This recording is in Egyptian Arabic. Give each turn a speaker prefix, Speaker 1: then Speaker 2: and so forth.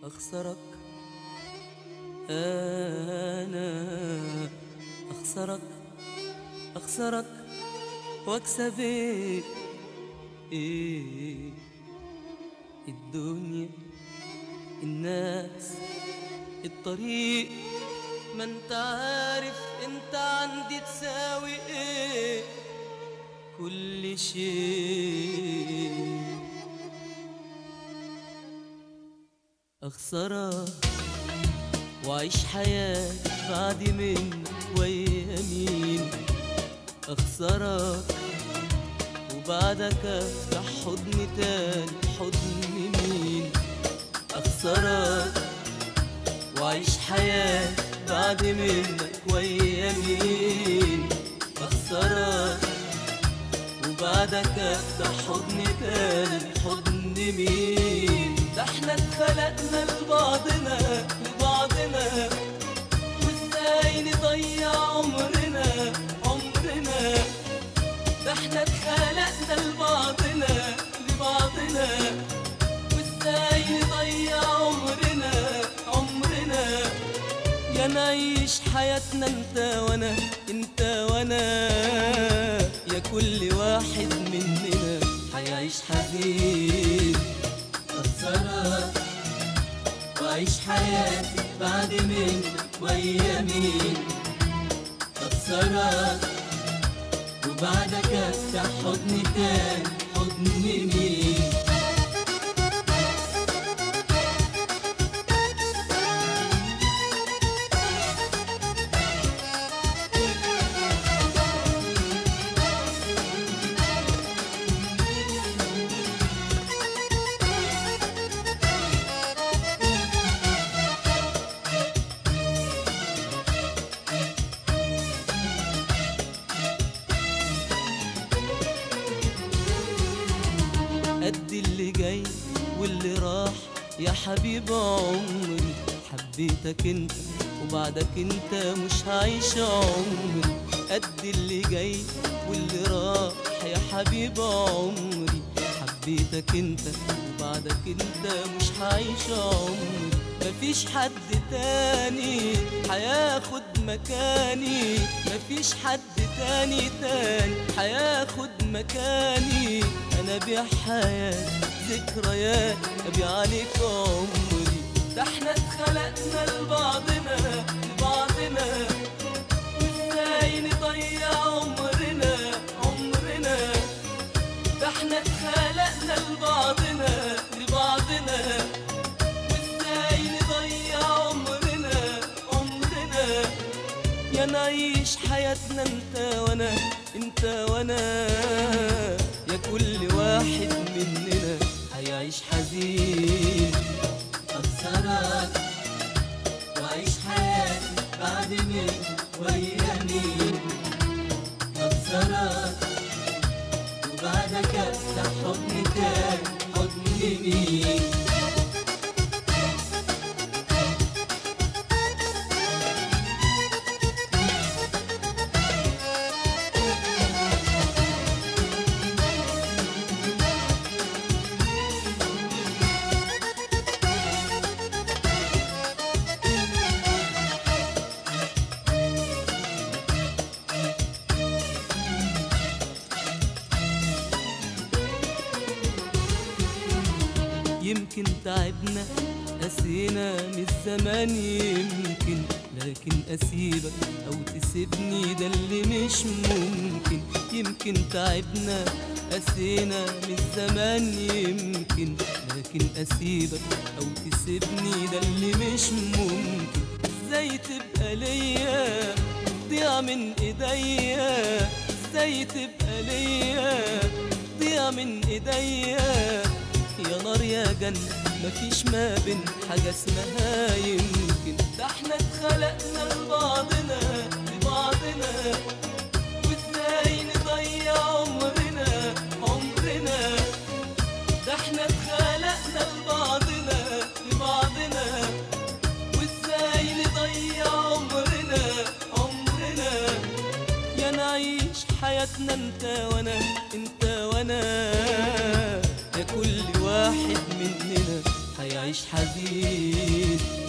Speaker 1: أخسرك أنا أخسرك أخسرك وأكسب إيه إيه الدنيا الناس الطريق ما انت عارف انت عندي تساوي ايه كل شيء أخسرك وأعيش حياتي بعد منك ويا مين أخسرك وبعدك أفتح حضن تاني حضن مين أخسرك وأعيش حياتي بعد منك ويا مين أخسرك وبعدك أفتح حضن تاني حضن مين ده احنا اتخلقنا لبعضنا لبعضنا وازاي نضيع عمرنا عمرنا ده احنا اتخلقنا لبعضنا لبعضنا وازاي نضيع عمرنا عمرنا يا نعيش حياتنا انت وانا انت وانا يا كل واحد مننا هيعيش حزين أخسرك وأعيش حياتي بعد منك ويا مين أخسرك وبعدك أفتح حضن تاني حضن مين قد اللي جاي واللي راح يا حبيب عمري حبيتك انت وبعدك انت مش هعيش عمري قد اللي جاي واللي راح يا حبيب عمري حبيتك انت وبعدك انت مش هعيش عمري مفيش حد تاني هياخد مكاني مفيش حد تاني تاني هياخد مكاني انا بيع حياتي ذكريات ابيع عليك عمري ده احنا اتخلقنا لبعضنا لبعضنا وازاي نضيع عمرنا عمرنا ده احنا اتخلقنا لبعضنا لبعضنا وازاي نضيع عمرنا عمرنا يا نعيش حياتنا انت وانا انت وانا يا كل واحد مننا هيعيش حزين
Speaker 2: أخسرك وأعيش حياتي بعد منك ويا مين أخسرك وبعدك أفتح حضن تاني حضن مين
Speaker 1: يمكن تعبنا قسينا من الزمان يمكن لكن اسيبك او تسيبني ده اللي مش ممكن يمكن تعبنا قسينا من الزمان يمكن لكن اسيبك او تسيبني ده اللي مش ممكن ازاي تبقى ليا ضيع من ايديا ازاي تبقى ليا ضيع من ايديا يا نار يا جنة مفيش ما بين حاجة اسمها يمكن ده احنا اتخلقنا لبعضنا لبعضنا وازاي نضيع عمرنا عمرنا ده احنا اتخلقنا لبعضنا لبعضنا وازاي نضيع عمرنا عمرنا يا نعيش حياتنا انت وانا انت وانا يا كل واحد مننا هيعيش أعيش حزين